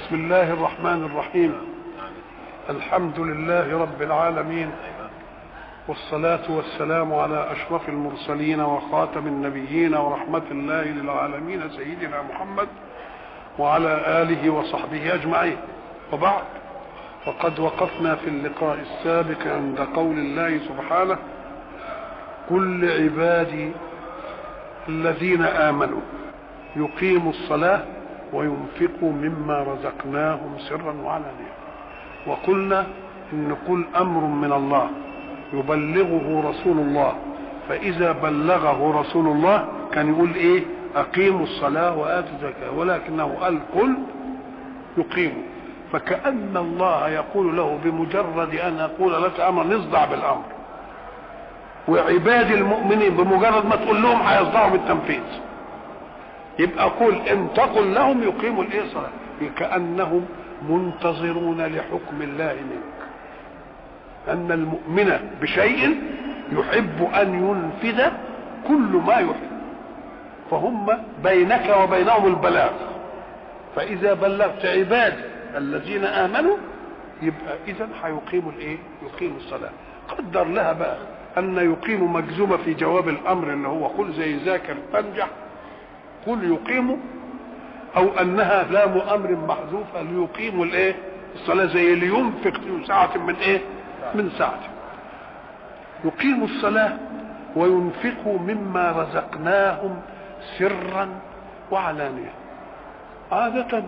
بسم الله الرحمن الرحيم الحمد لله رب العالمين والصلاة والسلام على أشرف المرسلين وخاتم النبيين ورحمة الله للعالمين سيدنا محمد وعلى آله وصحبه أجمعين وبعد وقد وقفنا في اللقاء السابق عند قول الله سبحانه كل عبادي الذين آمنوا يقيموا الصلاة وينفقوا مما رزقناهم سرا وعلانية وقلنا إن كل أمر من الله يبلغه رسول الله فإذا بلغه رسول الله كان يقول إيه أقيموا الصلاة وآتوا الزكاة ولكنه قال كل يقيموا فكأن الله يقول له بمجرد أن أقول لك أمر نصدع بالأمر وعباد المؤمنين بمجرد ما تقول لهم هيصدعوا بالتنفيذ يبقى قول ان تقل لهم يقيموا الايه صلاه كانهم منتظرون لحكم الله منك ان المؤمن بشيء يحب ان ينفذ كل ما يحب فهم بينك وبينهم البلاغ فاذا بلغت عبادي الذين امنوا يبقى اذا هيقيموا الايه يقيموا الصلاه قدر لها بقى ان يقيموا مجزومه في جواب الامر ان هو قل زي ذاكر تنجح قل يقيموا او انها لام امر محذوفه ليقيموا الايه الصلاه زي لينفق في ساعه من ايه من ساعته يقيموا الصلاه وينفقوا مما رزقناهم سرا وعلانيه عاده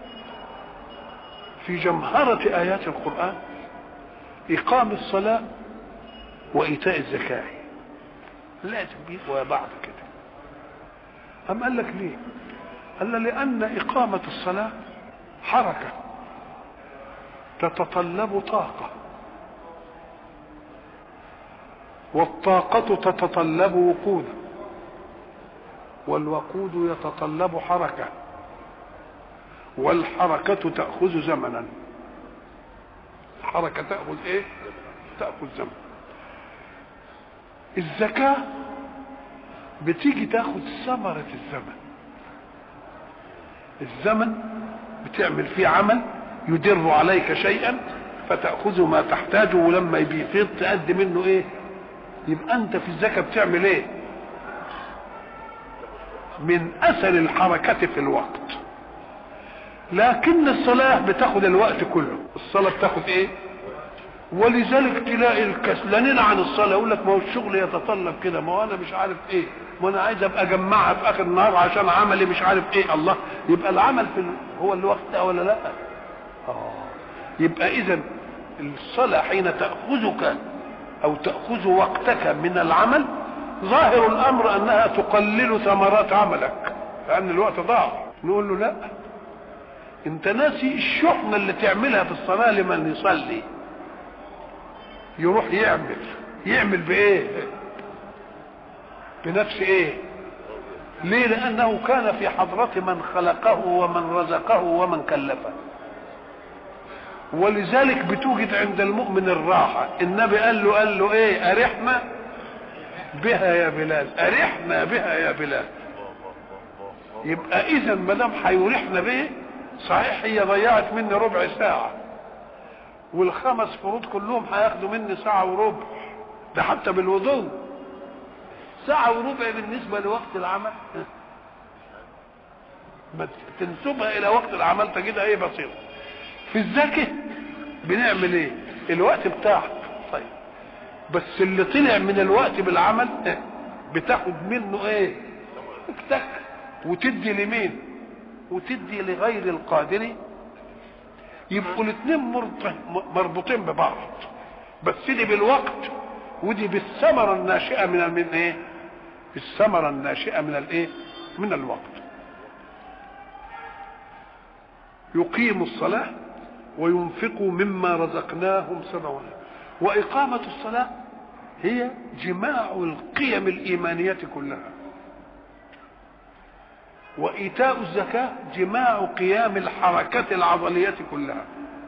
في جمهره ايات القران اقام الصلاه وايتاء الزكاه لازم بيه وبعد كده أم قال لك ليه قال لأن إقامة الصلاة حركة تتطلب طاقة والطاقة تتطلب وقودا والوقود يتطلب حركة والحركة تأخذ زمنا الحركة تأخذ إيه؟ تأخذ زمن الزكاة بتيجي تاخد ثمرة الزمن الزمن بتعمل فيه عمل يدر عليك شيئا فتأخذ ما تحتاجه ولما بيفيض تأدي منه ايه يبقى انت في الزكاة بتعمل ايه من اثر الحركة في الوقت لكن الصلاة بتاخد الوقت كله الصلاة بتاخد ايه ولذلك تلاقي الكسلانين عن الصلاه يقول لك ما هو الشغل يتطلب كده ما هو انا مش عارف ايه ما انا عايز ابقى اجمعها في اخر النهار عشان عملي مش عارف ايه الله يبقى العمل في ال... هو الوقت ده ولا لا؟ اه يبقى اذا الصلاه حين تاخذك او تاخذ وقتك من العمل ظاهر الامر انها تقلل ثمرات عملك لان الوقت ضاع نقول له لا انت ناسي الشحنه اللي تعملها في الصلاه لمن يصلي يروح يعمل يعمل بايه بنفس ايه ليه لانه كان في حضرة من خلقه ومن رزقه ومن كلفه ولذلك بتوجد عند المؤمن الراحة النبي قال له قال له ايه ارحنا بها يا بلال ارحنا بها يا بلال يبقى اذا ما دام هيريحنا به صحيح هي ضيعت مني ربع ساعه والخمس فروض كلهم هياخدوا مني ساعة وربع ده حتى بالوضوء ساعة وربع بالنسبة لوقت العمل ما تنسبها إلى وقت العمل تجدها إيه بسيطة في الزكاة بنعمل إيه؟ الوقت بتاعك طيب بس اللي طلع من الوقت بالعمل بتاخد منه إيه؟ اكتك وتدي لمين؟ وتدي لغير القادر يبقوا الاثنين مربوطين ببعض بس دي بالوقت ودي بالثمره الناشئه من من ايه؟ بالثمره الناشئه من الايه؟ من الوقت. يقيم الصلاه وينفقوا مما رزقناهم سبعا وإقامة الصلاة هي جماع القيم الإيمانية كلها وإيتاء الزكاة جماع قيام الحركة العضلية كلها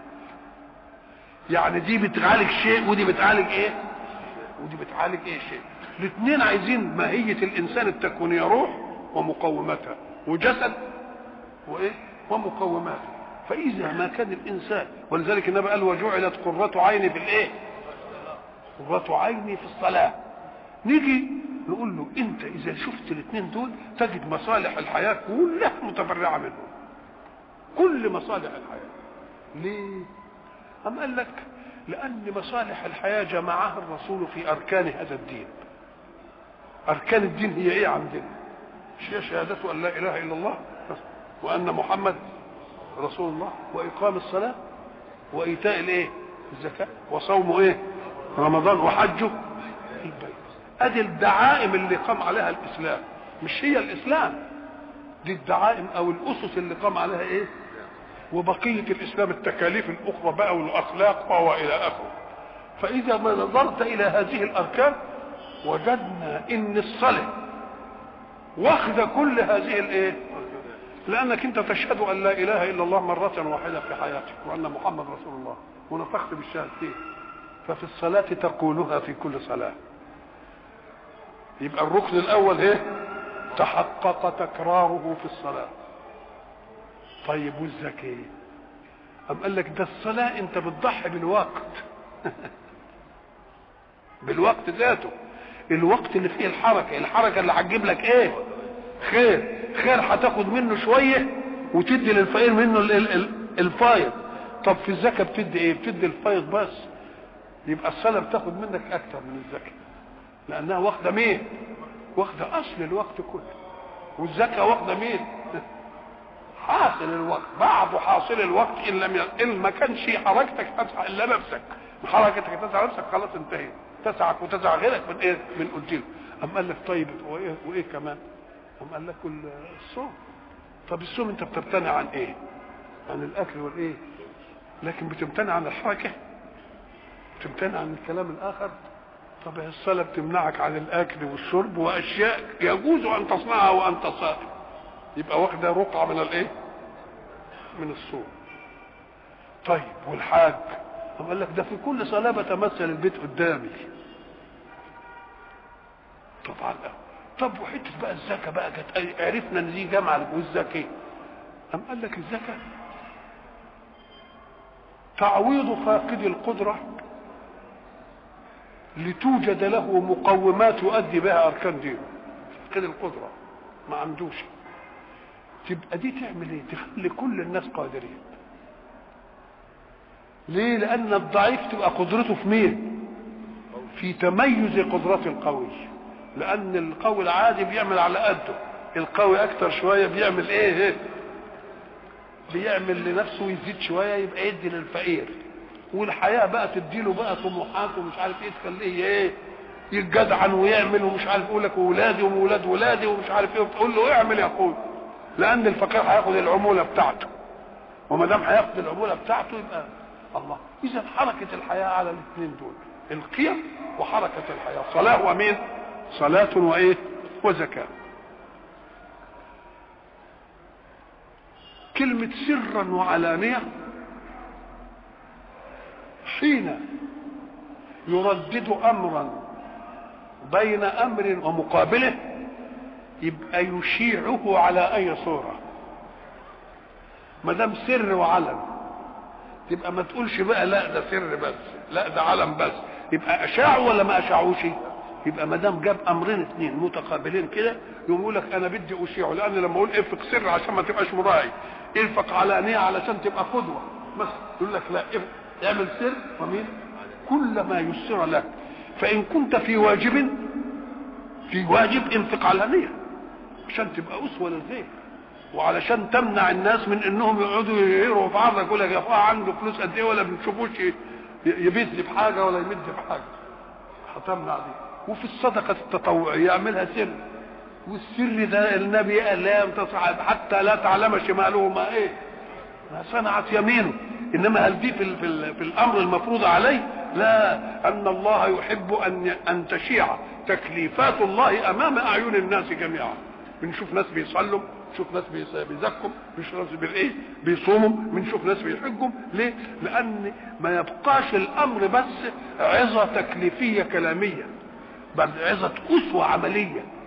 يعني دي بتعالج شيء ودي بتعالج ايه ودي بتعالج ايه شيء الاثنين عايزين ماهية الانسان التكوينية روح ومقوماتها وجسد وايه ومقوماته فاذا ما كان الانسان ولذلك النبي قال وجعلت قره عيني في الايه قره عيني في الصلاه نيجي نقول له انت اذا شفت الاثنين دول تجد مصالح الحياه كلها متفرعه منهم كل مصالح الحياه ليه أم قال لك لأن مصالح الحياة جمعها الرسول في أركان هذا الدين أركان الدين هي إيه عندنا هي شهادة أن لا إله إلا الله وأن محمد رسول الله وإقام الصلاة وإيتاء الإيه الزكاة وصوم إيه رمضان وحجه البيت أدي الدعائم اللي قام عليها الإسلام مش هي الإسلام دي الدعائم أو الأسس اللي قام عليها إيه وبقية الإسلام التكاليف الأخرى بقى والأخلاق وإلى آخره فإذا ما نظرت إلى هذه الأركان وجدنا إن الصلاة واخدة كل هذه الإيه؟ لأنك أنت تشهد أن لا إله إلا الله مرة واحدة في حياتك وأن محمد رسول الله ونطقت بالشهادتين ففي الصلاة تقولها في كل صلاة يبقى الركن الأول إيه؟ تحقق تكراره في الصلاة طيب والزكاة أم قال لك ده الصلاة أنت بتضحي بالوقت بالوقت ذاته الوقت اللي فيه الحركة الحركة اللي هتجيب لك ايه خير خير هتاخد منه شوية وتدي للفقير منه الفايض طب في الزكاة بتدي ايه بتدي الفايض بس يبقى الصلاة بتاخد منك اكتر من الزكاة لانها واخدة مين واخدة اصل الوقت كله والزكاة واخدة مين حاصل الوقت بعض حاصل الوقت ان لم ي... ان ما كانش حركتك تسعى الا نفسك حركتك تسعى نفسك خلاص انتهيت تسعك وتسعى غيرك من ايه من قلت له اما قال لك طيب وايه وايه كمان اما قال لك الصوم طب الصوم انت بتمتنع عن ايه عن الاكل والايه لكن بتمتنع عن الحركه بتمتنع عن الكلام الاخر طب الصلاه بتمنعك عن الاكل والشرب واشياء يجوز ان تصنعها وانت صائم يبقى واخده رقعه من الايه من الصوم طيب والحاج طب قال لك ده في كل صلاه بتمثل البيت قدامي طبعا طب وحته بقى الزكاه بقى جت عرفنا ان دي جامعه والزكاه أم قال لك الزكاه تعويض فاقد القدره لتوجد له مقومات يؤدي بها اركان دينه فاقد القدره ما عندوش تبقى دي تعمل ايه تخلي كل الناس قادرين ليه لان الضعيف تبقى قدرته في مين في تميز قدرات القوي لان القوي العادي بيعمل على قده القوي اكتر شويه بيعمل ايه بيعمل لنفسه ويزيد شويه يبقى يدي للفقير والحياه بقى تديله بقى طموحات ومش عارف ايه تخليه ايه يتجدعن ويعمل ومش عارف يقول لك ولادي وولاد ولادي ومش عارف ايه وتقول له اعمل يا اخوي لان الفقير هياخد العموله بتاعته وما دام هياخد العموله بتاعته يبقى الله اذا حركه الحياه على الاثنين دول القيم وحركه الحياه صلاه ومين صلاه وايه وزكاه كلمه سرا وعلانيه حين يردد امرا بين امر ومقابله يبقى يشيعه على اي صوره ما دام سر وعلن تبقى ما تقولش بقى لا ده سر بس لا ده علم بس يبقى اشاعوا ولا ما اشاعوش يبقى ما دام جاب امرين اثنين متقابلين كده يقوم يقول لك انا بدي اشيعه لان لما اقول افق سر عشان ما تبقاش مراعي ارفق علانيه علشان تبقى قدوه بس يقول لك لا اعمل سر ومين كل ما يسر لك فان كنت في واجب في واجب انفق علانيه عشان تبقى اسوه للغير وعلشان تمنع الناس من انهم يقعدوا يهيروا في عرضك يقول لك يا اخويا عنده فلوس قد ايه ولا بنشوفوش يبث بحاجه ولا يمد بحاجه هتمنع دي وفي الصدقه التطوعيه يعملها سر والسر ده النبي قال لا تصعد حتى لا تعلم شماله ما ايه ما صنعت يمينه انما هل دي في, ال في, ال في الامر المفروض عليه لا ان الله يحب ان ان تشيع تكليفات الله امام اعين الناس جميعا بنشوف ناس بيصلوا بنشوف ناس بيزكوا بنشوف ناس بالايه بيصوموا بنشوف ناس بيحجوا ليه لان ما يبقاش الامر بس عظه تكليفيه كلاميه بل عظه اسوه عمليه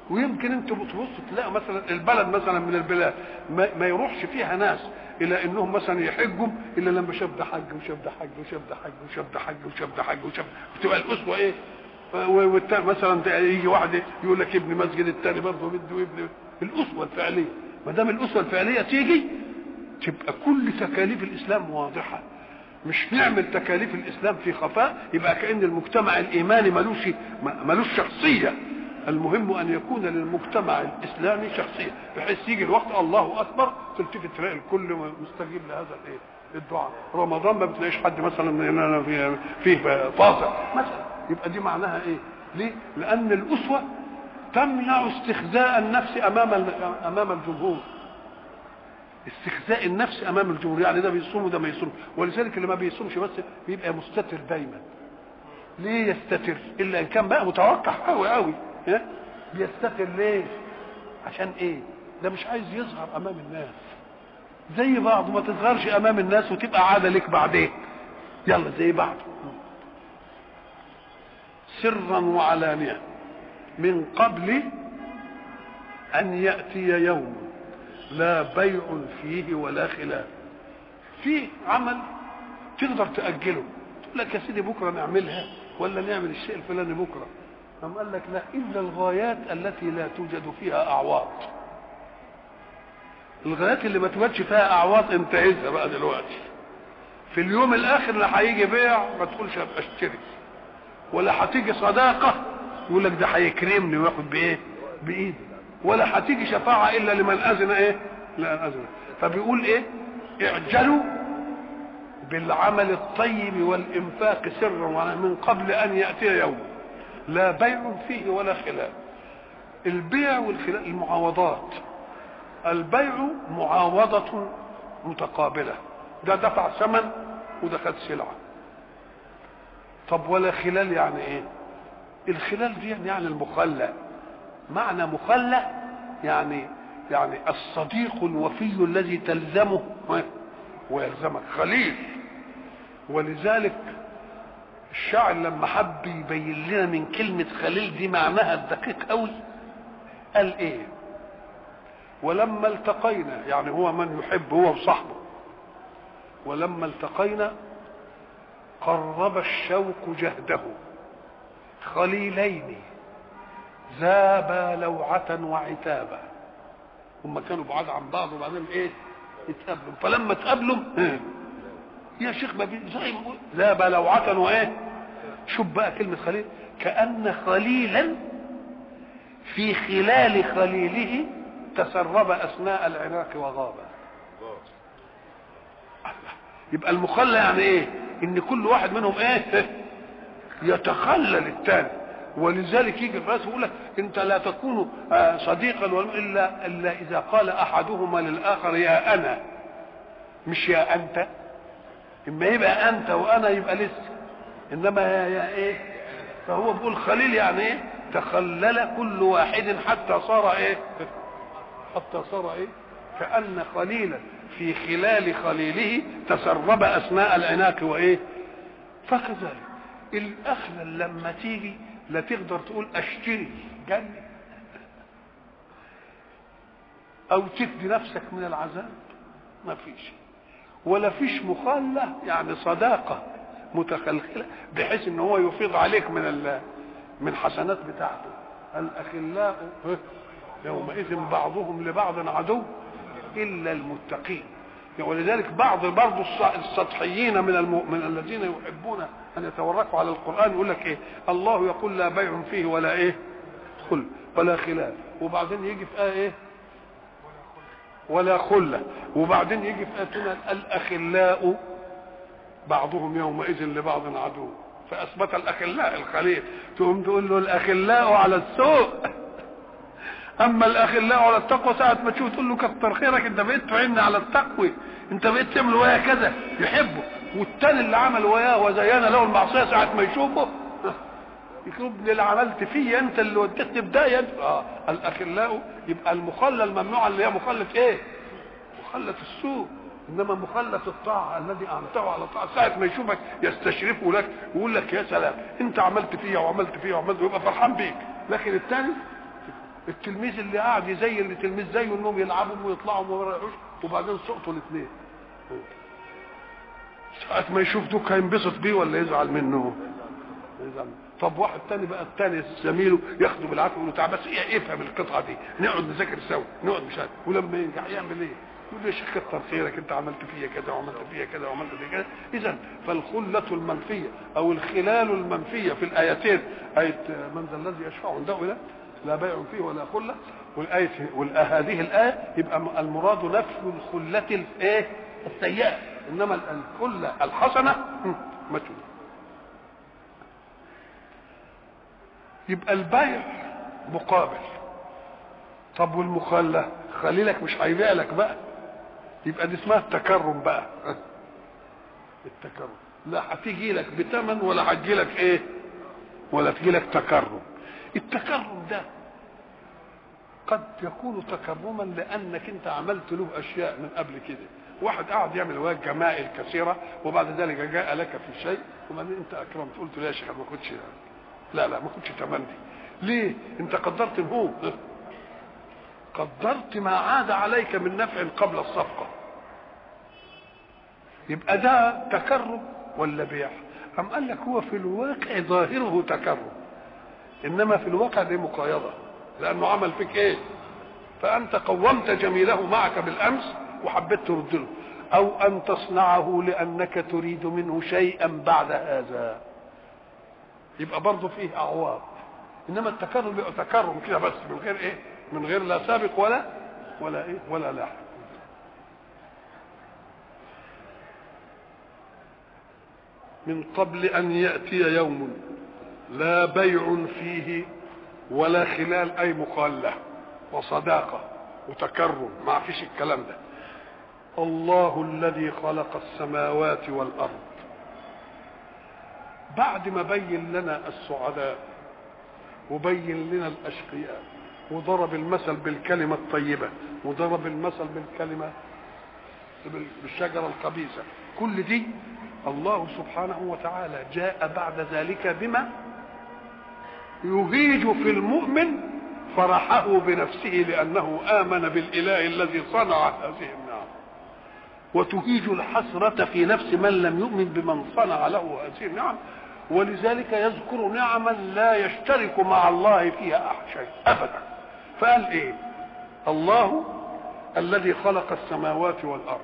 ويمكن انتوا بتبصوا تلاقوا مثلا البلد مثلا من البلاد ما, ما يروحش فيها ناس الى انهم مثلا يحجوا الا لما شاف ده حج وشاف ده حج وشاف ده حج وشاف ده حج وشاف ده حج وشاف بتبقى الاسوه ايه والتاني مثلا يجي واحد يقول لك ابن مسجد الثاني برضه بده ابن الاسوه الفعليه ما دام الاسوه الفعليه تيجي تبقى كل تكاليف الاسلام واضحه مش نعمل تكاليف الاسلام في خفاء يبقى كان المجتمع الايماني ملوش ملوش شخصيه المهم ان يكون للمجتمع الاسلامي شخصيه بحيث يجي الوقت الله اكبر تلتفت تلاقي الكل مستجيب لهذا الايه الدعاء رمضان ما بتلاقيش حد مثلا من فيه فيه فاصل مثلا يبقى دي معناها ايه ليه لان الاسوه تمنع استخزاء النفس امام امام الجمهور استخزاء النفس امام الجمهور يعني ده بيصوم وده ما يصوم ولذلك اللي ما بيصومش بس بيبقى مستتر دايما ليه يستتر الا ان كان بقى متوقع قوي قوي بيستتر ليه عشان ايه ده مش عايز يظهر امام الناس زي بعض ما تظهرش امام الناس وتبقى عاده لك بعدين يلا زي بعض سرا وعلانيه من قبل ان ياتي يوم لا بيع فيه ولا خلاف في عمل تقدر تاجله تقول لك يا سيدي بكره نعملها ولا نعمل الشيء الفلاني بكره أم قال لك لا إلا الغايات التي لا توجد فيها أعواض الغايات اللي ما توجدش فيها أعواض انتهزها بقى دلوقتي في اليوم الآخر لا هيجي بيع ما تقولش هبقى اشتري ولا هتيجي صداقة يقول لك ده هيكرمني وياخد بإيه؟ بإيدي ولا هتيجي شفاعة إلا لمن أذن إيه؟ لا أذن فبيقول إيه؟ اعجلوا بالعمل الطيب والإنفاق سرا من قبل أن يأتي يوم لا بيع فيه ولا خلاف البيع والخلاف المعاوضات البيع معاوضة متقابلة ده دفع ثمن وده خد سلعة طب ولا خلال يعني ايه الخلال دي يعني المخلى معنى مخلى يعني يعني الصديق الوفي الذي تلزمه ويلزمك خليل ولذلك الشاعر لما حب يبين لنا من كلمة خليل دي معناها الدقيق قوي قال ايه ولما التقينا يعني هو من يحب هو وصاحبه ولما التقينا قرب الشوق جهده خليلين ذابا لوعة وعتابا هم كانوا بعاد عن بعض وبعدين ايه يتقابلوا فلما تقابلوا يا شيخ ما زي ما ذاب لوعة وايه شوف بقى كلمة خليل كأن خليلا في خلال خليله تسرب أثناء العناق وغابا يبقى المخلى يعني ايه ان كل واحد منهم ايه يتخلل الثاني ولذلك يجي الراس يقول لك انت لا تكون صديقا الا الا اذا قال احدهما للاخر يا انا مش يا انت اما يبقى انت وانا يبقى لسه انما يا, يا ايه فهو بيقول خليل يعني ايه تخلل كل واحد حتى صار ايه حتى صار ايه كأن خليلا في خلال خليله تسرب اثناء العناق وايه فكذلك الاخلل لما تيجي لا تقدر تقول اشتري جنة او تفدي نفسك من العذاب ما فيش ولا فيش مخالة يعني صداقة متخلخلة بحيث ان هو يفيض عليك من من حسنات بتاعته الاخلاء يومئذ بعضهم لبعض عدو الا المتقين ولذلك بعض برضه السطحيين من الم... من الذين يحبون ان يتوركوا على القران يقول لك ايه الله يقول لا بيع فيه ولا ايه خل ولا خلاف وبعدين يجي في ايه, إيه؟ ولا خله وبعدين يجي في اتنا الاخلاء بعضهم يومئذ لبعض عدو فاثبت الاخلاء الخليل تقوم تقول له الاخلاء على السوء اما الاخلاء على التقوى ساعه ما تشوف تقول له كتر خيرك انت بقيت تعين على التقوى انت بقيت تعمل وياه كذا يحبه والتاني اللي عمل وياه وزين له المعصيه ساعه ما يشوفه يقول اللي عملت فيه انت اللي وديتني بدايه اه الاخلاء يبقى المخلى الممنوع اللي هي مخلة ايه؟ مخلة السوء انما مخلة الطاعة الذي امتعه على الطاعة ساعة ما يشوفك يستشرفه لك ويقول لك يا سلام انت عملت فيها وعملت فيها وعملت ويبقى فرحان بيك لكن الثاني التلميذ اللي قاعد يزي اللي تلميذ زيه انهم يلعبوا ويطلعوا وما يريحوش وبعدين سقطوا الاثنين ساعة ما يشوف دوك هينبسط بيه ولا يزعل منه يزعل طب واحد تاني بقى التاني زميله ياخده بالعافيه يقول له تعال بس ايه افهم القطعه دي نقعد نذاكر سوا نقعد مش عارف ولما ينجح يعمل ايه؟ يقول له يا شيخ كتر خيرك انت عملت فيا كذا وعملت فيا كذا وعملت فيا كذا اذا فالخله المنفيه او الخلال المنفيه في الايتين ايه من ذا الذي يشفع عنده لا لا بيع فيه ولا خله والايه هذه الايه يبقى المراد نفي الخله الايه السيئه انما الخله الحسنه مجهول يبقى البيع مقابل طب والمخلة خليلك مش هيبيع لك بقى يبقى دي اسمها التكرم بقى التكرم لا هتيجي لك بثمن ولا هتجي لك ايه ولا تجي لك تكرم التكرم ده قد يكون تكرما لانك انت عملت له اشياء من قبل كده واحد قاعد يعمل واجب جمائل كثيره وبعد ذلك جاء لك في شيء وبعدين انت اكرمت قلت له يا شيخ ما كنتش لا لا ما كنتش تمني ليه انت قدرت هو قدرت ما عاد عليك من نفع قبل الصفقة يبقى ده تكرم ولا بيع أم قال لك هو في الواقع ظاهره تكرم إنما في الواقع دي مقايضة لأنه عمل فيك إيه فأنت قومت جميله معك بالأمس وحبيت ترد له أو أن تصنعه لأنك تريد منه شيئا بعد هذا يبقى برضه فيه اعواض انما التكرم بيبقى تكرم كده بس من غير ايه من غير لا سابق ولا ولا ايه ولا لاحق من قبل ان ياتي يوم لا بيع فيه ولا خلال اي مخاله وصداقه وتكرم ما فيش الكلام ده الله الذي خلق السماوات والارض بعد ما بين لنا السعداء وبين لنا الاشقياء وضرب المثل بالكلمة الطيبة وضرب المثل بالكلمة بالشجرة الخبيثة كل دي الله سبحانه وتعالى جاء بعد ذلك بما يهيج في المؤمن فرحه بنفسه لأنه آمن بالإله الذي صنع هذه النعم وتهيج الحسرة في نفس من لم يؤمن بمن صنع له هذه النعم ولذلك يذكر نعما لا يشترك مع الله فيها احد شيء ابدا فقال ايه الله الذي خلق السماوات والارض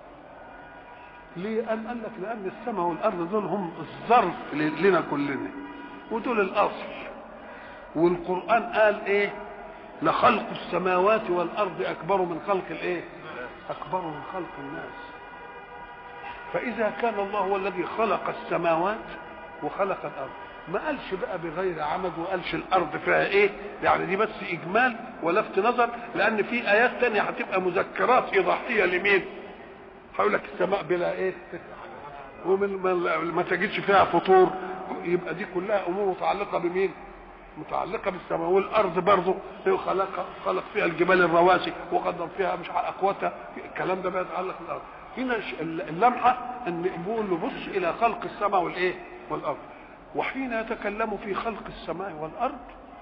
ليه قال قال لك لان السماء والارض دول هم الظرف لنا كلنا ودول الاصل والقران قال ايه لخلق السماوات والارض اكبر من خلق الايه اكبر من خلق الناس فاذا كان الله هو الذي خلق السماوات وخلق الارض ما قالش بقى بغير عمد وقالش الارض فيها ايه يعني دي بس اجمال ولفت نظر لان في ايات تانية هتبقى مذكرات ايضاحيه لمين هيقول لك السماء بلا ايه ومن ما تجدش فيها فطور يبقى دي كلها امور متعلقه بمين متعلقه بالسماء والارض برضه خلق خلق فيها الجبال الرواسي وقدر فيها مش اقواتها الكلام ده بقى يتعلق بالارض هنا اللمحه ان بيقول له بص الى خلق السماء والايه والارض وحين يتكلم في خلق السماء والارض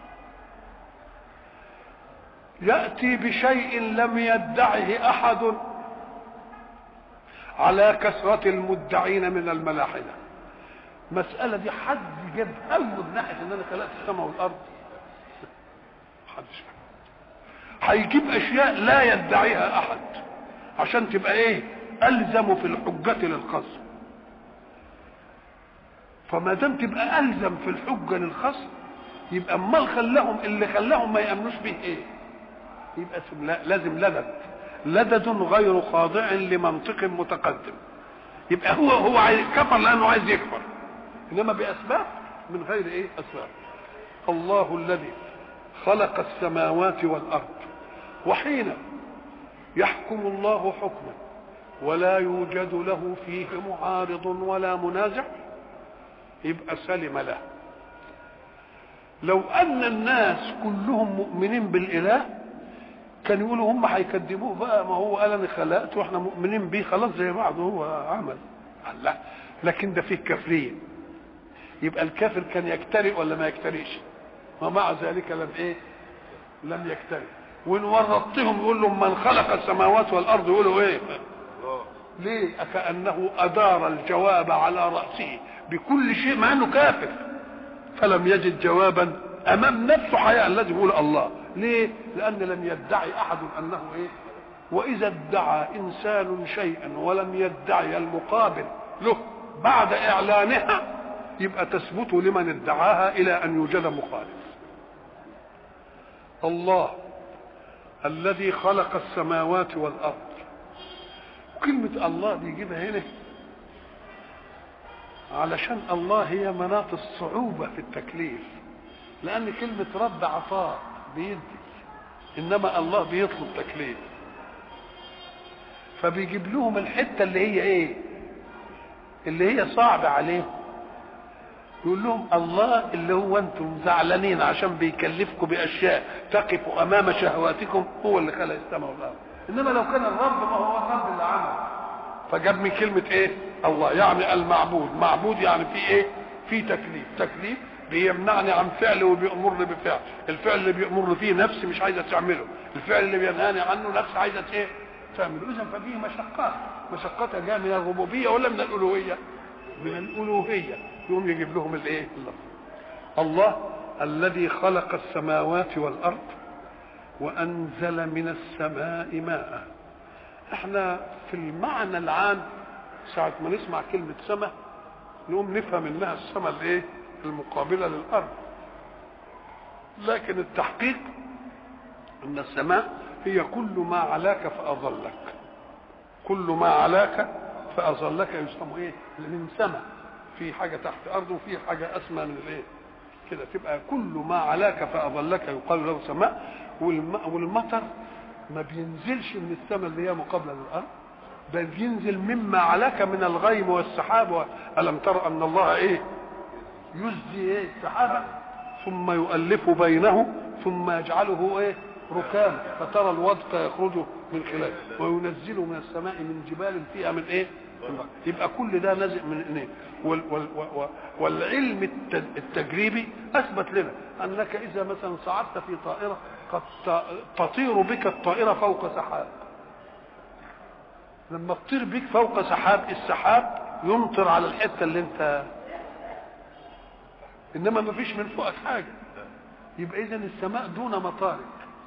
ياتي بشيء لم يدعه احد على كثرة المدعين من الملاحدة مسألة دي حد جاب هم من ناحية ان انا خلقت السماء والارض محدش هيجيب اشياء لا يدعيها احد عشان تبقى ايه الزم في الحجة للخصم فما دام تبقى الزم في الحجه للخصم يبقى امال خلاهم اللي خلاهم ما يامنوش به ايه يبقى لازم لدد لدد غير خاضع لمنطق متقدم يبقى هو هو عايز كفر لانه عايز يكفر انما باسباب من غير ايه اسباب الله الذي خلق السماوات والارض وحين يحكم الله حكما ولا يوجد له فيه معارض ولا منازع يبقى سلم له لو ان الناس كلهم مؤمنين بالاله كان يقولوا هم هيكذبوه بقى ما هو قال انا خلقت واحنا مؤمنين بيه خلاص زي بعض هو عمل لا لكن ده فيه كافرين يبقى الكافر كان يجترئ ولا ما يجترئش ومع ذلك لم ايه لم يكترث وان ورطتهم يقول لهم من خلق السماوات والارض يقولوا ايه ليه كانه ادار الجواب على راسه بكل شيء مع انه كافر فلم يجد جوابا امام نفسه حياء الذي يقول الله ليه لان لم يدعي احد انه ايه واذا ادعى انسان شيئا ولم يدعي المقابل له بعد اعلانها يبقى تثبت لمن ادعاها الى ان يوجد مخالف الله الذي خلق السماوات والارض كلمة الله بيجيبها هنا علشان الله هي مناط الصعوبة في التكليف لأن كلمة رب عطاء بيدي إنما الله بيطلب تكليف فبيجيب لهم الحتة اللي هي إيه اللي هي صعبة عليهم يقول لهم الله اللي هو انتم زعلانين عشان بيكلفكم باشياء تقف امام شهواتكم هو اللي خلق السماء والارض انما لو كان الرب ما هو الرب اللي عمل فجاب من كلمه ايه الله يعني المعبود معبود يعني في ايه في تكليف تكليف بيمنعني عن فعل وبيأمرني بفعل الفعل اللي بيأمرني فيه نفسي مش عايزه تعمله الفعل اللي بينهاني عنه نفسي عايزه ايه تعمله اذا ففيه مشقات مشقتها جايه من الربوبيه ولا من الالوهيه من الالوهيه يقوم يجيب لهم الايه الله الله الذي خلق السماوات والارض وانزل من السماء ماء احنا في المعنى العام ساعة ما نسمع كلمة سماء نقوم نفهم انها السماء الايه المقابلة للارض لكن التحقيق ان السماء هي كل ما علاك فاظلك كل ما علاك فاظلك يسمى ايه من سماء في حاجة تحت أرض وفي حاجة أسمى من الإيه؟ كده تبقى كل ما علاك فأظلك يقال له سماء والمطر ما بينزلش من السماء اللي هي مقابلة للأرض بل بينزل مما علاك من الغيم والسحاب ألم تر أن الله إيه؟ يزدي إيه السحابة ثم يؤلف بينه ثم يجعله إيه؟ ركام فترى الودق يخرج من خلاله وينزل من السماء من جبال فيها من ايه؟ يبقى كل ده نازل من ايه؟ وال وال والعلم التجريبي اثبت لنا انك اذا مثلا صعدت في طائره قد تطير بك الطائره فوق سحاب لما تطير بك فوق سحاب السحاب يمطر على الحته اللي انت انما ما فيش من فوقك حاجه يبقى اذا السماء دون مطارك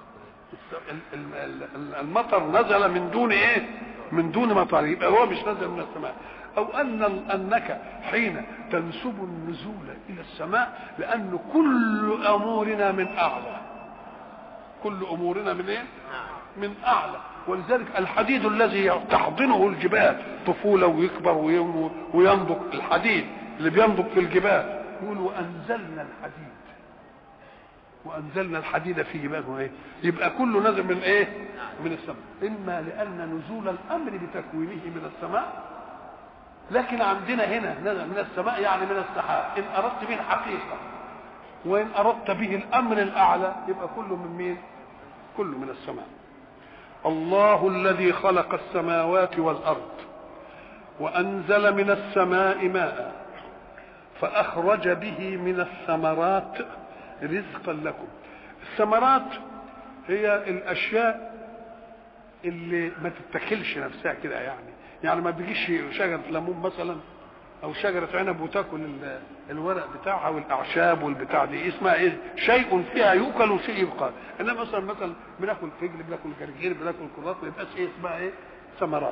المطر نزل من دون ايه من دون مطر يبقى هو مش نزل من السماء او ان انك حين تنسب النزول الى السماء لان كل امورنا من اعلى كل امورنا من ايه من اعلى ولذلك الحديد الذي تحضنه الجبال طفوله ويكبر وينضج الحديد اللي بينضج في الجبال يقول وانزلنا الحديد وانزلنا الحديد في جبال ايه يبقى كله نازل من ايه من السماء اما لان نزول الامر بتكوينه من السماء لكن عندنا هنا نزل من السماء يعني من السحاب ان اردت به الحقيقه وان اردت به الامر الاعلى يبقى كله من مين كله من السماء الله الذي خلق السماوات والارض وانزل من السماء ماء فاخرج به من الثمرات رزقا لكم الثمرات هي الاشياء اللي ما تتاكلش نفسها كده يعني يعني ما بيجيش شجره ليمون مثلا او شجره عنب وتاكل الورق بتاعها والاعشاب والبتاع دي اسمها ايه شيء فيها يؤكل وشيء يبقى انما مثلا مثلا بناكل فجل بناكل جرجير بناكل كرات ما يبقاش ايه اسمها ايه ثمرات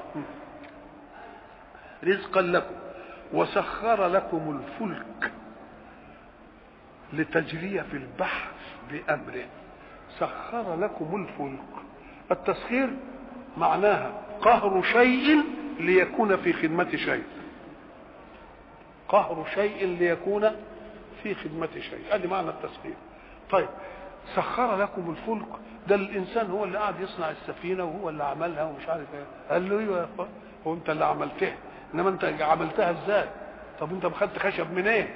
رزقا لكم وسخر لكم الفلك لتجري في البحر بأمره سخر لكم الفلك التسخير معناها قهر شيء ليكون في خدمة شيء قهر شيء ليكون في خدمة شيء هذه معنى التسخير طيب سخر لكم الفلك ده الانسان هو اللي قاعد يصنع السفينه وهو اللي عملها ومش عارف ايه قال له ايوه يا اخوان هو انت اللي عملتها انما انت عملتها ازاي طب انت خدت خشب منين ايه؟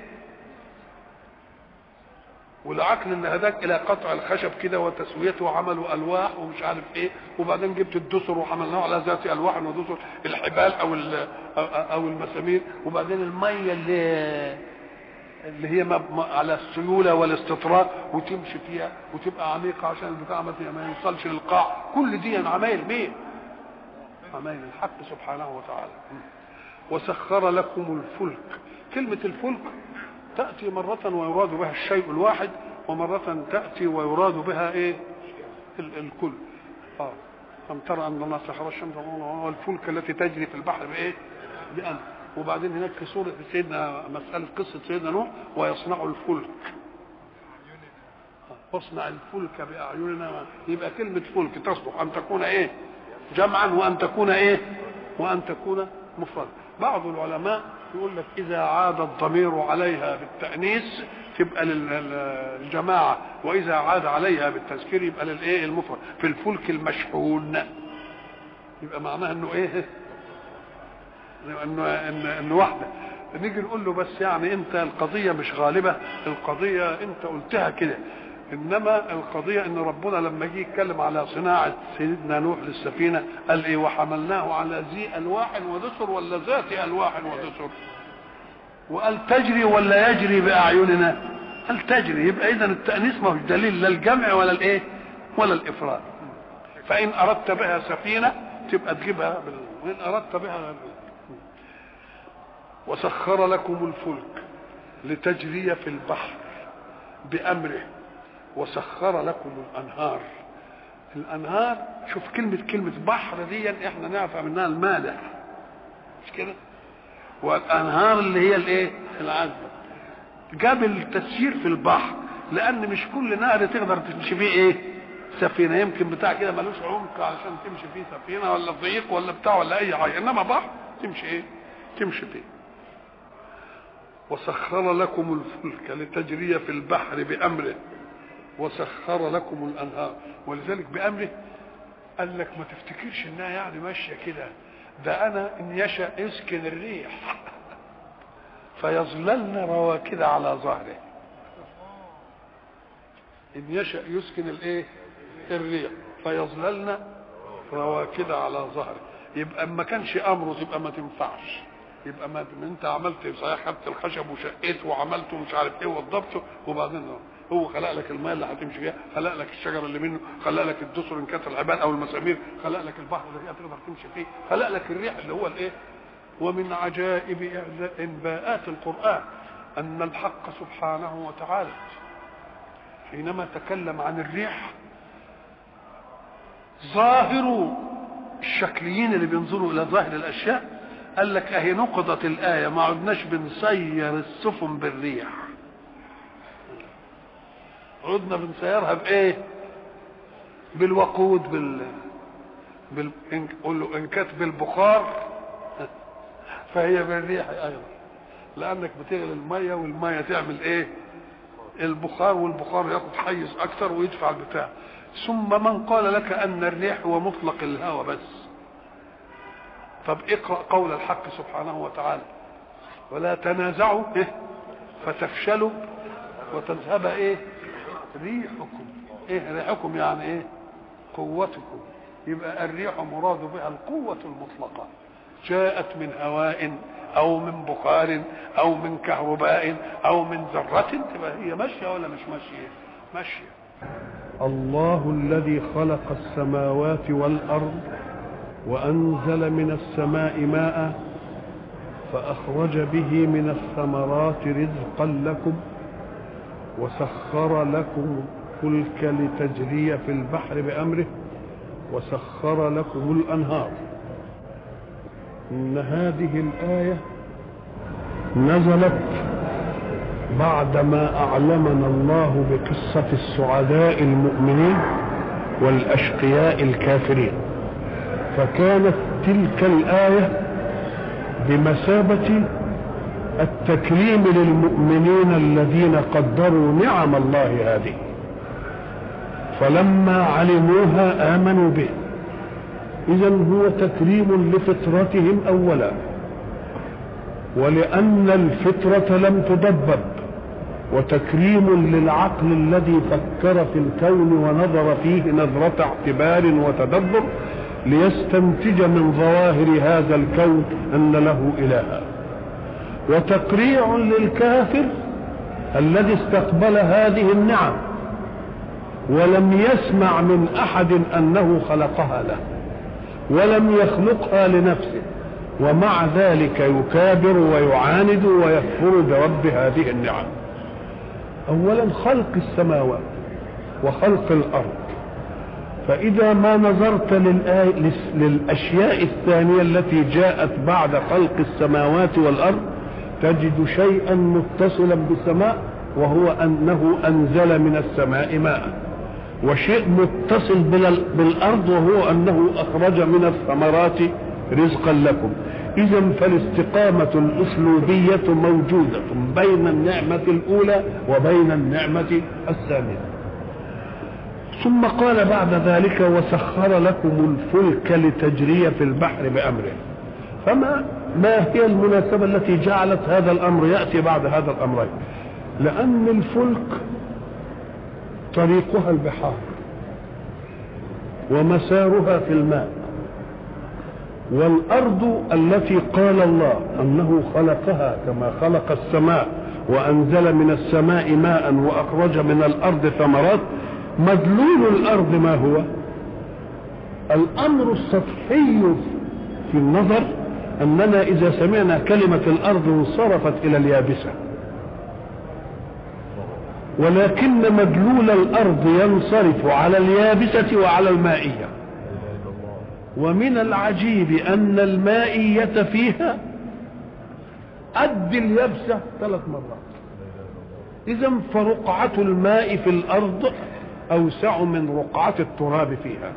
والعقل ان هداك الى قطع الخشب كده وتسويته وعملوا الواح ومش عارف ايه وبعدين جبت الدسر وحملناه على ذات الواح ودسر الحبال او او المسامير وبعدين الميه اللي اللي هي مب... على السيوله والاستطراق وتمشي فيها وتبقى عميقه عشان البتاع ما ما يوصلش للقاع كل دي عمايل مين؟ عمايل الحق سبحانه وتعالى وسخر لكم الفلك كلمة الفلك تأتي مرة ويراد بها الشيء الواحد ومرة تأتي ويراد بها إيه ال- الكل آه أم ترى أن الله سخر الشمس والفلك التي تجري في البحر بإيه بأمر وبعدين هناك في سورة سيدنا مسألة قصة سيدنا نوح ويصنع الفلك واصنع الفلك بأعيننا يبقى كلمة فلك تصلح أن تكون إيه جمعا وأن تكون إيه وأن تكون مفردا بعض العلماء يقول لك إذا عاد الضمير عليها بالتأنيث تبقى للجماعة وإذا عاد عليها بالتذكير يبقى للإيه المفرد في الفلك المشحون يبقى معناها إنه إيه انه ان انه واحده نيجي نقول له بس يعني انت القضيه مش غالبه القضيه انت قلتها كده انما القضيه ان ربنا لما جه يتكلم على صناعه سيدنا نوح للسفينه قال ايه وحملناه على ذي الواح ودسر ولا ذات الواح ودسر وقال تجري ولا يجري باعيننا قال تجري يبقى اذا التانيث ما هوش دليل لا الجمع ولا الايه ولا الافراد فان اردت بها سفينه تبقى تجيبها بال... وان اردت بها وسخر لكم الفلك لتجري في البحر بأمره وسخر لكم الأنهار الأنهار شوف كلمة كلمة بحر دي احنا نعرف منها المالح مش كده والأنهار اللي هي الايه العذبة جاب التسيير في البحر لأن مش كل نهر تقدر تمشي فيه ايه سفينة يمكن بتاع كده ملوش عمق علشان تمشي فيه سفينة ولا ضيق ولا بتاع ولا أي حاجة إنما بحر تمشي ايه تمشي فيه وسخر لكم الفلك لتجري في البحر بأمره وسخر لكم الأنهار ولذلك بأمره قال لك ما تفتكرش انها يعني ماشيه كده ده انا ان يشاء يسكن الريح فيظللن رواكد على ظهره ان يشاء يسكن الايه الريح فيظللن رواكد على ظهره يبقى ما كانش امره تبقى ما تنفعش يبقى ما انت عملت صحيح خدت الخشب وشقيته وعملته مش عارف ايه ووضبته وبعدين هو خلق لك الماء اللي هتمشي فيها خلق لك الشجر اللي منه خلق لك الدسر ان كانت العباد او المسامير خلق لك البحر اللي فيها تقدر تمشي فيه خلق لك الريح اللي هو الايه ومن عجائب انباءات القران ان الحق سبحانه وتعالى حينما تكلم عن الريح ظاهر الشكليين اللي بينظروا الى ظاهر الاشياء قال لك اهي نقضت الايه ما عدناش بنسير السفن بالريح عدنا بنسيرها بايه بالوقود بال بال إن... قول له ان كانت بالبخار فهي بالريح ايضا لانك بتغلي الميه والميه تعمل ايه البخار والبخار ياخد حيز اكثر ويدفع البتاع ثم من قال لك ان الريح هو مطلق الهواء بس طب اقرا قول الحق سبحانه وتعالى ولا تنازعوا إيه؟ فتفشلوا وتذهب ايه ريحكم ايه ريحكم يعني ايه قوتكم يبقى الريح مراد بها القوة المطلقة جاءت من هواء او من بخار او من كهرباء او من ذرة تبقى هي ماشية ولا مش ماشية ماشية الله الذي خلق السماوات والارض وانزل من السماء ماء فاخرج به من الثمرات رزقا لكم وسخر لكم الفلك لتجري في البحر بامره وسخر لكم الانهار ان هذه الايه نزلت بعدما اعلمنا الله بقصه السعداء المؤمنين والاشقياء الكافرين فكانت تلك الايه بمثابه التكريم للمؤمنين الذين قدروا نعم الله هذه فلما علموها امنوا به اذا هو تكريم لفطرتهم اولا ولان الفطره لم تدبب وتكريم للعقل الذي فكر في الكون ونظر فيه نظره اعتبار وتدبر ليستنتج من ظواهر هذا الكون ان له الها وتقريع للكافر الذي استقبل هذه النعم ولم يسمع من احد انه خلقها له ولم يخلقها لنفسه ومع ذلك يكابر ويعاند ويكفر برب هذه النعم اولا خلق السماوات وخلق الارض فاذا ما نظرت للاشياء الثانيه التي جاءت بعد خلق السماوات والارض تجد شيئا متصلا بالسماء وهو انه انزل من السماء ماء وشيء متصل بالارض وهو انه اخرج من الثمرات رزقا لكم اذا فالاستقامه الاسلوبيه موجوده بين النعمه الاولى وبين النعمه الثانيه ثم قال بعد ذلك وسخر لكم الفلك لتجري في البحر بامره فما ما هي المناسبه التي جعلت هذا الامر ياتي بعد هذا الامرين لان الفلك طريقها البحار ومسارها في الماء والارض التي قال الله انه خلقها كما خلق السماء وانزل من السماء ماء واخرج من الارض ثمرات مدلول الارض ما هو الامر السطحي في النظر اننا اذا سمعنا كلمه الارض انصرفت الى اليابسه ولكن مدلول الارض ينصرف على اليابسه وعلى المائيه ومن العجيب ان المائيه فيها قد اليابسه ثلاث مرات اذا فرقعه الماء في الارض اوسع من رقعه التراب فيها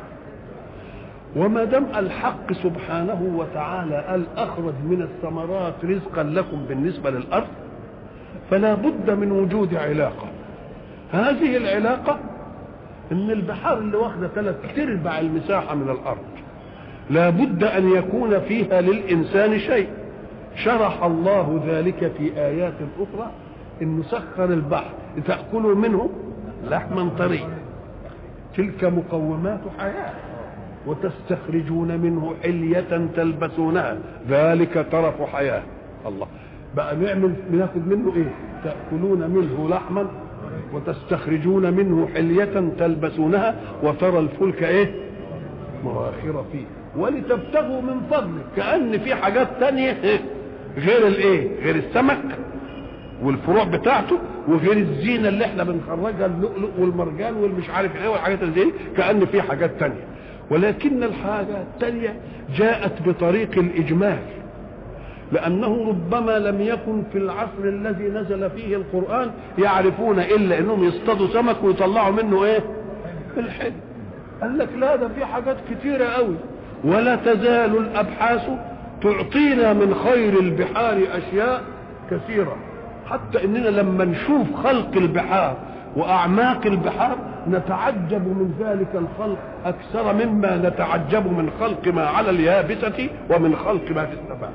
وما دام الحق سبحانه وتعالى قال اخرج من الثمرات رزقا لكم بالنسبه للارض فلا بد من وجود علاقه هذه العلاقه ان البحار اللي واخده ثلاث ارباع المساحه من الارض لا بد ان يكون فيها للانسان شيء شرح الله ذلك في ايات اخرى انه سخر البحر لتاكلوا منه لحما طريا تلك مقومات حياه وتستخرجون منه حلية تلبسونها ذلك طرف حياة الله بقى نعمل بناخد منه ايه تأكلون منه لحما وتستخرجون منه حلية تلبسونها وترى الفلك ايه مواخر فيه ولتبتغوا من فضله كأن في حاجات تانية إيه؟ غير الايه غير السمك والفروع بتاعته وغير الزينه اللي احنا بنخرجها اللؤلؤ والمرجان والمش عارف ايه والحاجات اللي دي كأن في حاجات تانية ولكن الحاجة الثانية جاءت بطريق الإجمال لأنه ربما لم يكن في العصر الذي نزل فيه القرآن يعرفون إلا أنهم يصطادوا سمك ويطلعوا منه إيه؟ الحل قال لك لا ده في حاجات كتيرة قوي ولا تزال الأبحاث تعطينا من خير البحار أشياء كثيرة حتى إننا لما نشوف خلق البحار واعماق البحار نتعجب من ذلك الخلق اكثر مما نتعجب من خلق ما على اليابسه ومن خلق ما في السماء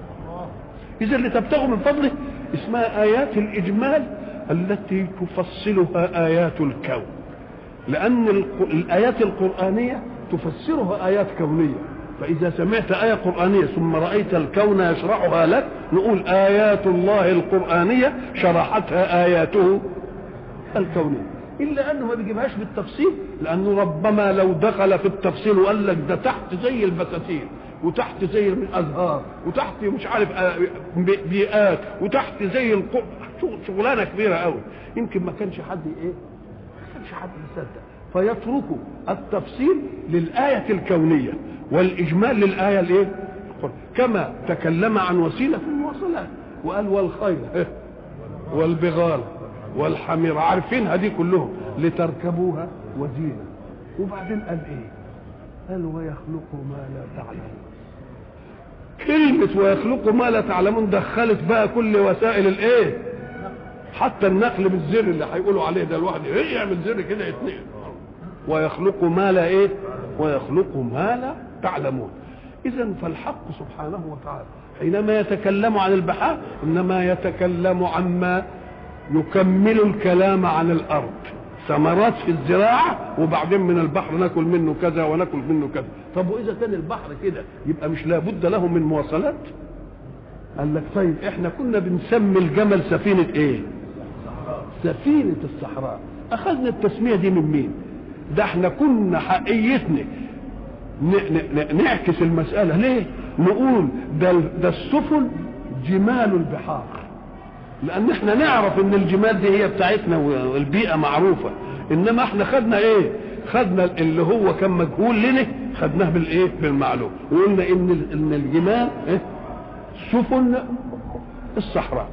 اذا لتبتغوا من فضله اسمها ايات الاجمال التي تفصلها ايات الكون لان الايات القرانيه تفسرها ايات كونيه فإذا سمعت آية قرآنية ثم رأيت الكون يشرحها لك نقول آيات الله القرآنية شرحتها آياته الكونية إلا أنه ما بيجيبهاش بالتفصيل لأنه ربما لو دخل في التفصيل وقال لك ده تحت زي البساتين وتحت زي الأزهار وتحت مش عارف بيئات وتحت زي القو... شغلانة كبيرة قوي يمكن ما كانش حد إيه ما كانش حد يصدق فيتركوا التفصيل للآية الكونية والإجمال للآية الإيه كما تكلم عن وسيلة المواصلات وقال والخيل والبغال والحمير عارفينها دي كلهم لتركبوها وزينة وبعدين قال ايه قال ويخلق ما لا تعلمون كلمة ويخلق ما لا تعلمون دخلت بقى كل وسائل الايه حتى النقل بالزر اللي هيقولوا عليه ده الواحد ايه يعمل زر كده يتنقل ويخلق ما لا ايه ويخلق ما لا تعلمون اذا فالحق سبحانه وتعالى حينما يتكلم عن البحار انما يتكلم عما يكمل الكلام عن الارض ثمرات في الزراعه وبعدين من البحر ناكل منه كذا وناكل منه كذا طب واذا كان البحر كده يبقى مش لابد له من مواصلات قال لك طيب احنا كنا بنسمي الجمل سفينه ايه سفينة الصحراء أخذنا التسمية دي من مين ده احنا كنا حقيتنا نعكس المسألة ليه نقول ده, ده السفن جمال البحار لأن احنا نعرف ان الجمال دي هي بتاعتنا والبيئة معروفة انما احنا خدنا ايه خدنا اللي هو كان مجهول لنا خدناه بالايه بالمعلوم وقلنا ان ان الجمال إيه؟ سفن الصحراء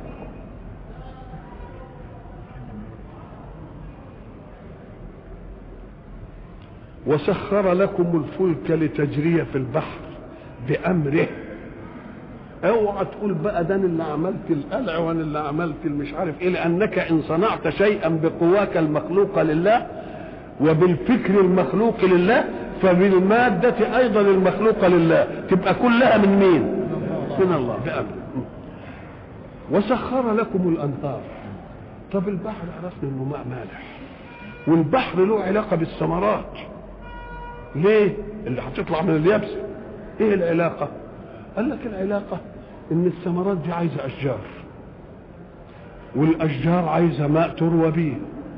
وسخر لكم الفلك لتجري في البحر بامره اوعى تقول بقى ده اللي عملت القلع وانا اللي عملت المش عارف ايه لانك ان صنعت شيئا بقواك المخلوقه لله وبالفكر المخلوق لله فبالمادة أيضا المخلوقة لله تبقى كلها من مين؟ من الله بأمر وسخر لكم الأنهار طب البحر عرفنا إنه ماء مالح والبحر له علاقة بالثمرات ليه؟ اللي هتطلع من اليابسة إيه العلاقة؟ قال لك العلاقة إن الثمرات دي عايزة أشجار والأشجار عايزة ماء تروى بيه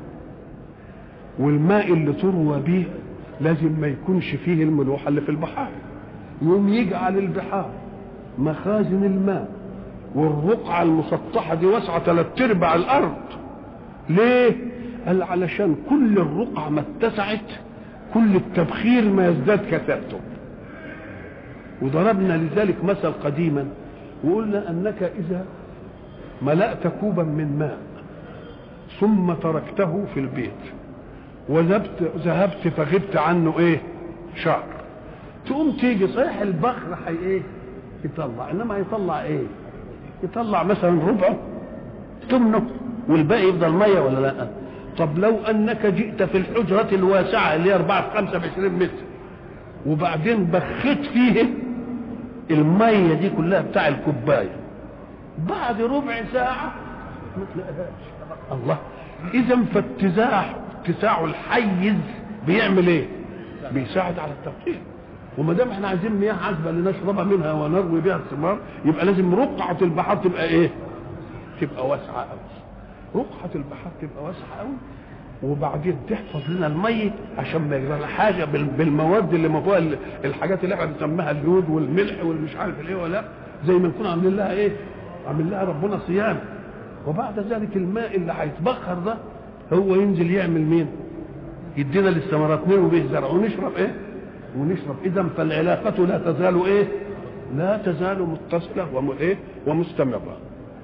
والماء اللي تروى به لازم ما يكونش فيه الملوحة اللي في البحار يوم يجعل البحار مخازن الماء والرقعة المسطحة دي واسعة ثلاث ارباع الارض ليه؟ قال علشان كل الرقعة ما اتسعت كل التبخير ما يزداد كثافته وضربنا لذلك مثل قديما وقلنا انك اذا ملأت كوبا من ماء ثم تركته في البيت وذهبت ذهبت فغبت عنه ايه شهر تقوم تيجي صحيح البخر حي ايه يطلع انما يطلع ايه يطلع مثلا ربعه ثمنه والباقي يفضل ميه ولا لا طب لو انك جئت في الحجرة الواسعة اللي هي 4 في 5 ب 20 متر وبعدين بخيت فيه المية دي كلها بتاع الكوباية بعد ربع ساعة ما تلاقيهاش الله اذا فاتزاح اتساع الحيز بيعمل ايه؟ بيساعد على التبخير وما دام احنا عايزين مياه عذبه لنشرب منها ونروي بها الثمار يبقى لازم رقعه البحار تبقى ايه؟ تبقى واسعه قوي. رقعه البحار تبقى واسعه قوي وبعدين تحفظ لنا المية عشان ما يجرى حاجة بالمواد اللي فوق الحاجات اللي احنا بنسميها اليود والملح والمش عارف الايه ولا زي ما نكون عاملين لها ايه؟ عاملين لها ربنا صيانة وبعد ذلك الماء اللي هيتبخر ده هو ينزل يعمل مين يدينا للثمرات نروي به الزرع ونشرب ايه ونشرب اذا فالعلاقه لا تزال ايه لا تزال متصله وم... ايه ومستمره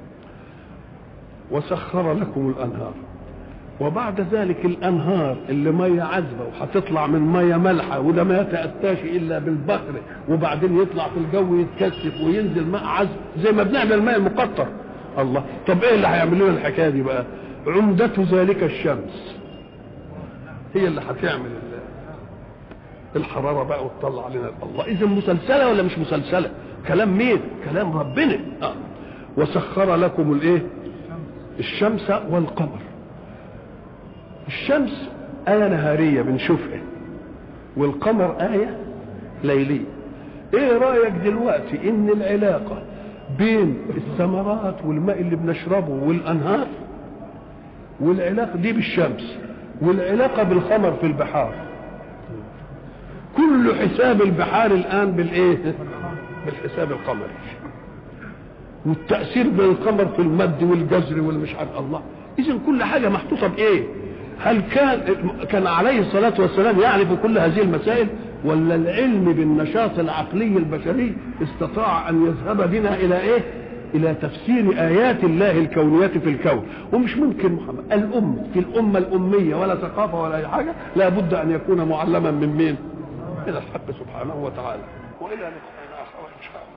وسخر لكم الانهار وبعد ذلك الانهار اللي ميه عذبه وهتطلع من ميه مالحه وده ما يتاتاش الا بالبخر وبعدين يطلع في الجو يتكثف وينزل ماء عذب زي ما بنعمل الماء المقطر الله طب ايه اللي هيعمل لنا الحكايه دي بقى عمدة ذلك الشمس هي اللي هتعمل الحرارة بقى وتطلع لنا الله إذا مسلسلة ولا مش مسلسلة كلام مين كلام ربنا آه. وسخر لكم الايه الشمس والقمر الشمس آية نهارية بنشوفها والقمر آية ليلية ايه رأيك دلوقتي ان العلاقة بين الثمرات والماء اللي بنشربه والانهار والعلاقه دي بالشمس والعلاقه بالقمر في البحار كل حساب البحار الان بالايه بالحساب القمري والتاثير بالقمر في المد والجزر والمش عارف الله اذا كل حاجه محطوطه بايه هل كان كان عليه الصلاه والسلام يعرف كل هذه المسائل ولا العلم بالنشاط العقلي البشري استطاع ان يذهب بنا الى ايه الى تفسير ايات الله الكونيه في الكون ومش ممكن محمد الام في الامه الاميه ولا ثقافه ولا اي حاجه لابد ان يكون معلما من مين من الحق سبحانه وتعالى والى لقاء اخر ان شاء الله